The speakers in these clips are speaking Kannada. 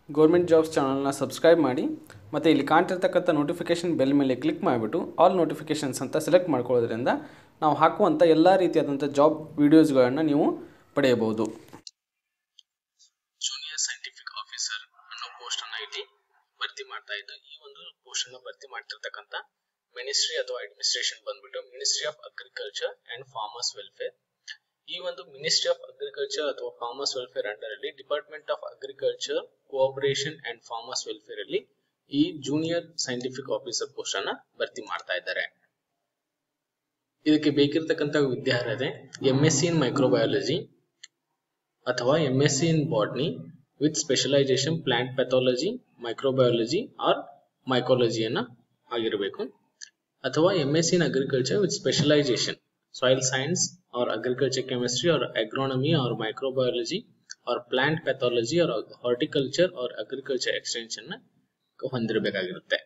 ಗೌರ್ಮೆಂಟ್ ಜಾಬ್ಸ್ ಚಾನಲ್ನ ಸಬ್ಸ್ಕ್ರೈಬ್ ಮಾಡಿ ಮತ್ತು ಇಲ್ಲಿ ಕಾಣ್ತಿರ್ತಕ್ಕಂಥ ನೋಟಿಫಿಕೇಷನ್ ಬೆಲ್ ಮೇಲೆ ಕ್ಲಿಕ್ ಮಾಡಿಬಿಟ್ಟು ಆಲ್ ನೋಟಿಫಿಕೇಷನ್ಸ್ ಅಂತ ಸೆಲೆಕ್ಟ್ ಮಾಡ್ಕೊಳ್ಳೋದ್ರಿಂದ ನಾವು ಹಾಕುವಂಥ ಎಲ್ಲ ರೀತಿಯಾದಂಥ ಜಾಬ್ ವೀಡಿಯೋಸ್ಗಳನ್ನು ನೀವು ಪಡೆಯಬಹುದು ಜೂನಿಯರ್ ಸೈಂಟಿಫಿಕ್ ಆಫೀಸರ್ ಅನ್ನೋ ಪೋಸ್ಟ್ ಅನ್ನ ಇಲ್ಲಿ ಭರ್ತಿ ಮಾಡ್ತಾ ಇದ್ದು ಈ ಒಂದು ಪೋಸ್ಟ್ ಅನ್ನ ಭರ್ತಿ ಮಾಡ್ತಿರ್ತಕ್ಕಂಥ ಮಿನಿಸ್ಟ್ರಿ ಅಥವಾ ಅಡ್ಮಿನಿಸ್ಟ್ರೇಷನ್ ಬಂದ್ಬಿಟ್ಟು ministry of agriculture and farmers welfare ಈ ಒಂದು ಮಿನಿಸ್ಟ್ರಿ ಆಫ್ ಅಗ್ರಿಕಲ್ಚರ್ ಅಥವಾ ಫಾರ್ಮರ್ಸ್ ವೆಲ್ಫೇರ್ ಅಂಡರ್ ಅಲ್ಲಿ department of agriculture cooperation and farmers welfare ಅಲ್ಲಿ ಈ ಜೂನಿಯರ್ ಸೈಂಟಿಫಿಕ್ ಆಫೀಸರ್ ಪೋಸ್ಟ್ ಅನ್ನ ಭರ್ತಿ ಮಾಡ್ತಾ ಇದ್ದಾರೆ ಇದಕ್ಕೆ ಬೇಕಿರತಕ್ಕಂತ ವಿದ್ಯಾರ್ಹತೆ M S C in microbiology ಅಥವಾ M S C in botany with specialisation plant pathology microbiology or ಮೈಕಾಲಜಿಯನ್ನ ಆಗಿರಬೇಕು ಅಥವಾ M S C in agriculture with specialisation soil science or agriculture chemistry or agronomy or microbiology or plant pathology or horticulture or agriculture extension ಹೊಂದಿರಬೇಕಾಗಿರುತ್ತೆ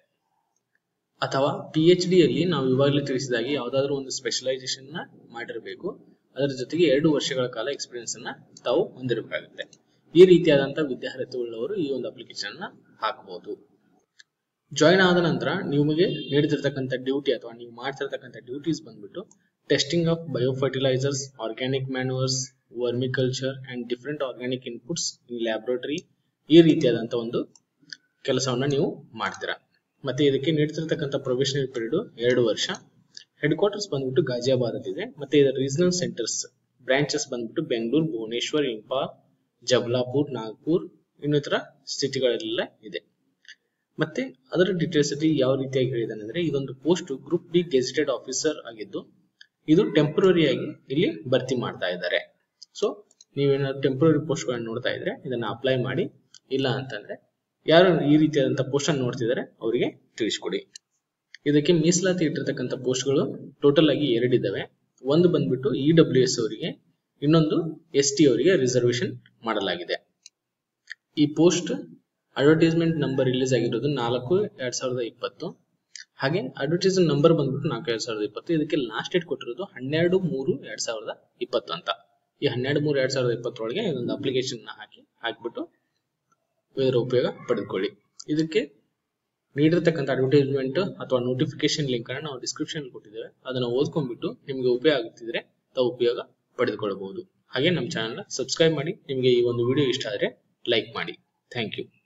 ಅಥವಾ ಪಿ ಎಚ್ ಡಿಯಲ್ಲಿ ನಾವು ಇವಾಗಲೇ ತಿಳಿಸಿದಾಗೆ ಯಾವುದಾದ್ರೂ ಒಂದು ಸ್ಪೆಷಲೈಸೇಷನ್ ನ ಮಾಡಿರಬೇಕು ಅದರ ಜೊತೆಗೆ ಎರಡು ವರ್ಷಗಳ ಕಾಲ ಎಕ್ಸ್ಪೀರಿಯನ್ಸ್ ಅನ್ನ ತಾವು ಹೊಂದಿರಬೇಕಾಗುತ್ತೆ ಈ ರೀತಿಯಾದಂತಹ ವಿದ್ಯಾರ್ಹತೆ ಉಳ್ಳವರು ಈ ಒಂದು ಅಪ್ಲಿಕೇಶನ್ ನ ಹಾಕಬಹುದು ಜಾಯಿನ್ ಆದ ನಂತರ ನಿಮಗೆ ನೀಡ್ತಿರ್ತಕ್ಕಂಥ ಡ್ಯೂಟಿ ಅಥವಾ ನೀವು ಮಾಡ್ತಿರ್ತಕ್ಕಂಥ ಡ್ಯೂಟೀಸ್ ಬಂದ್ಬಿಟ್ಟು testing of biofertilisers organic manures vermiculture and different organic inputs in laboratory ಈ ರೀತಿಯಾದಂತ ಒಂದು ಕೆಲಸವನ್ನ ನೀವು ಮಾಡ್ತೀರಾ ಮತ್ತೆ ಇದಕ್ಕೆ ನೀಡ್ತಿರ್ತಕ್ಕಂಥ ಪ್ರೊಫೆಷನಲ್ ಪೀರಿಯಡ್ ಎರಡು ವರ್ಷ ಹೆಡ್ ಕ್ವಾರ್ಟರ್ಸ್ ಬಂದ್ಬಿಟ್ಟು ಗಾಜಿಯಾಬಾದ್ ಇದೆ ಮತ್ತೆ ಇದರ ರೀಜನಲ್ ಸೆಂಟರ್ಸ್ ಬ್ರಾಂಚಸ್ ಬಂದ್ಬಿಟ್ಟು ಬೆಂಗಳೂರು ಭುವನೇಶ್ವರ್ ಇಂಪಾಲ್ ಜಬಲಾಪುರ್ ನಾಗ್ಪುರ್ ಇನ್ನಿತರ ಸ್ಥಿತಿಗಳೆಲ್ಲ ಇದೆ ಮತ್ತೆ ಅದರ ಡೀಟೇಲ್ಸ್ ಅಲ್ಲಿ ಯಾವ ರೀತಿಯಾಗಿ ಹೇಳಿದಾನೆ ಅಂದ್ರೆ ಇದೊಂದು post group B gazetted officer ಆಗಿದ್ದು ಇದು ಟೆಂಪರರಿ ಆಗಿ ಇಲ್ಲಿ ಭರ್ತಿ ಮಾಡ್ತಾ ಇದ್ದಾರೆ ಸೊ ನೀವೇನಾದ್ರು ಟೆಂಪರರಿ ಪೋಸ್ಟ್ ಗಳನ್ನ ನೋಡ್ತಾ ಇದ್ರೆ ಇದನ್ನ ಅಪ್ಲೈ ಮಾಡಿ ಇಲ್ಲ ಅಂತಂದ್ರೆ ಯಾರು ಈ ರೀತಿಯಾದಂತಹ ಪೋಸ್ಟ್ ಅನ್ನು ನೋಡ್ತಿದ್ದಾರೆ ಅವರಿಗೆ ತಿಳಿಸ್ಕೊಡಿ ಇದಕ್ಕೆ ಮೀಸಲಾತಿ ಇಟ್ಟಿರ್ತಕ್ಕಂಥ ಪೋಸ್ಟ್ಗಳು ಟೋಟಲ್ ಆಗಿ ಎರಡಿದ್ದಾವೆ ಒಂದು ಬಂದ್ಬಿಟ್ಟು ಇ ಡಬ್ಲ್ಯೂ ಎಸ್ ಅವರಿಗೆ ಇನ್ನೊಂದು ಎಸ್ ಟಿ ಅವರಿಗೆ ರಿಸರ್ವೇಶನ್ ಮಾಡಲಾಗಿದೆ ಈ ಪೋಸ್ಟ್ ಅಡ್ವರ್ಟೈಸ್ಮೆಂಟ್ ನಂಬರ್ ರಿಲೀಸ್ ಆಗಿರೋದು ನಾಲ್ಕು ಎರಡ್ ಸಾವಿರದ ಇಪ್ಪತ್ತು ಹಾಗೆ ಅಡ್ವರ್ಟೈಸ್ಮೆಂಟ್ ನಂಬರ್ ಬಂದ್ಬಿಟ್ಟು ನಾಲ್ಕು ಎರಡ್ ಸಾವಿರದ ಇಪ್ಪತ್ತು ಇದಕ್ಕೆ ಲಾಸ್ಟ್ ಡೇಟ್ ಕೊಟ್ಟಿರೋದು ಹನ್ನೆರಡು ಮೂರು ಎರಡ್ ಸಾವಿರದ ಇಪ್ಪತ್ತು ಅಂತ ಈ ಹನ್ನೆರಡು ಮೂರು ಎರಡ್ ಸಾವಿರದ ಇಪ್ಪತ್ತರೊಳಗೆ ಇದೊಂದು ಅಪ್ಲಿಕೇಶನ್ ಹಾಕಿ ಹಾಕ್ಬಿಟ್ಟು ಇದರ ಉಪಯೋಗ ಪಡೆದುಕೊಳ್ಳಿ ಇದಕ್ಕೆ ನೀಡಿರ್ತಕ್ಕಂಥ ಅಡ್ವರ್ಟೈಸ್ಮೆಂಟ್ ಅಥವಾ ನೋಟಿಫಿಕೇಶನ್ ಲಿಂಕ್ ಅನ್ನು ನಾವು ಡಿಸ್ಕ್ರಿಪ್ಷನ್ ಕೊಟ್ಟಿದ್ದೇವೆ ಅದನ್ನ ಓದ್ಕೊಂಡ್ಬಿಟ್ಟು ನಿಮಗೆ ಉಪಯೋಗ ಆಗುತ್ತಿದ್ರೆ ತಾವು ಉಪಯೋಗ ಪಡೆದುಕೊಳ್ಳಬಹುದು ಹಾಗೆ ನಮ್ಮ ಚಾನಲ್ ಸಬ್ಸ್ಕ್ರೈಬ್ ಮಾಡಿ ನಿಮಗೆ ಈ ಒಂದು ವಿಡಿಯೋ ಇಷ್ಟ ಆದರೆ ಲೈಕ್ ಮಾಡಿ ಥ್ಯಾಂಕ್ ಯು